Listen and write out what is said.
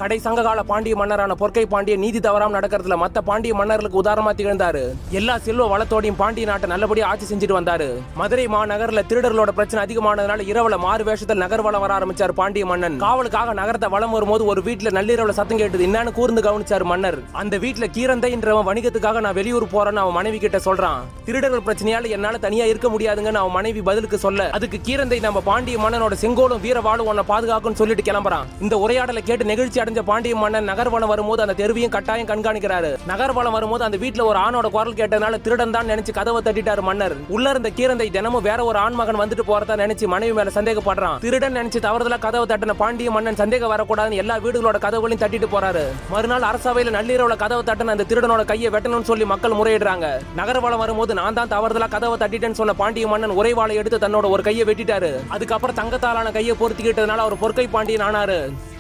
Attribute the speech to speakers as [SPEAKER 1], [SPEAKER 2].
[SPEAKER 1] கடை சங்ககால பாண்டிய மன்னரான பொற்கை பாண்டிய நீதி தவறாம நடக்கிறதுல மத்த பாண்டிய மன்னர்களுக்கு உதாரணமா திகழ்ந்தாரு எல்லா செல்வ வளத்தோடையும் பாண்டிய நாட்டை நல்லபடியா ஆட்சி செஞ்சுட்டு வந்தாரு மதுரை மாநகர்ல திருடர்களோட பிரச்சனை அதிகமானதுனால இரவுல மாறு வேஷத்தில் நகர் வளம் வர ஆரம்பிச்சார் பாண்டிய மன்னன் காவலுக்காக நகரத்தை வலம் வரும்போது ஒரு வீட்டுல நள்ளிரவுல சத்தம் கேட்டது என்னன்னு கூர்ந்து கவனிச்சாரு மன்னர் அந்த வீட்டுல கீரந்தைன்றவன் வணிகத்துக்காக நான் வெளியூர் போறேன்னு அவன் மனைவி கிட்ட சொல்றான் திருடர்கள் பிரச்சனையால என்னால தனியா இருக்க முடியாதுங்கன்னு அவன் மனைவி பதிலுக்கு சொல்ல அதுக்கு கீரந்தை நம்ம பாண்டிய மன்னனோட செங்கோலும் வீரவாளும் உன்னை பாதுகாக்கும்னு சொல்லிட்டு கிளம்புறான் இந்த உரையாடலை கேட்டு நெகிழ்ச்சி அடைஞ்ச பாண்டிய மன்னன் நகர்வலம் வரும்போது அந்த தெருவையும் கட்டாயம் கண்காணிக்கிறாரு நகர்வலம் வரும்போது அந்த வீட்டுல ஒரு ஆணோட குரல் கேட்டதுனால திருடன் தான் நினைச்சு கதவை தட்டிட்டாரு மன்னர் உள்ள இருந்த கீரந்தை தினமும் வேற ஒரு ஆண் மகன் வந்துட்டு போறதா நினைச்சு மனைவி மேல சந்தேகப்படுறான் திருடன் நினைச்சு தவறுதலா கதவை தட்டின பாண்டிய மன்னன் சந்தேகம் வரக்கூடாதுன்னு எல்லா வீடுகளோட கதவுகளையும் தட்டிட்டு போறாரு மறுநாள் அரசவையில நள்ளிரவுல கதவை தட்டின அந்த திருடனோட கையை வெட்டணும்னு சொல்லி மக்கள் முறையிடுறாங்க நகர்வலம் வரும்போது நான் தான் தவறுதலா கதவை தட்டிட்டேன்னு சொன்ன பாண்டிய மன்னன் உரைவாளை எடுத்து தன்னோட ஒரு கையை வெட்டிட்டாரு அதுக்கப்புறம் தங்கத்தாலான கையை பொருத்திக்கிட்டதுனால அவர் பொற்கை பாண்டியன் ஆனாரு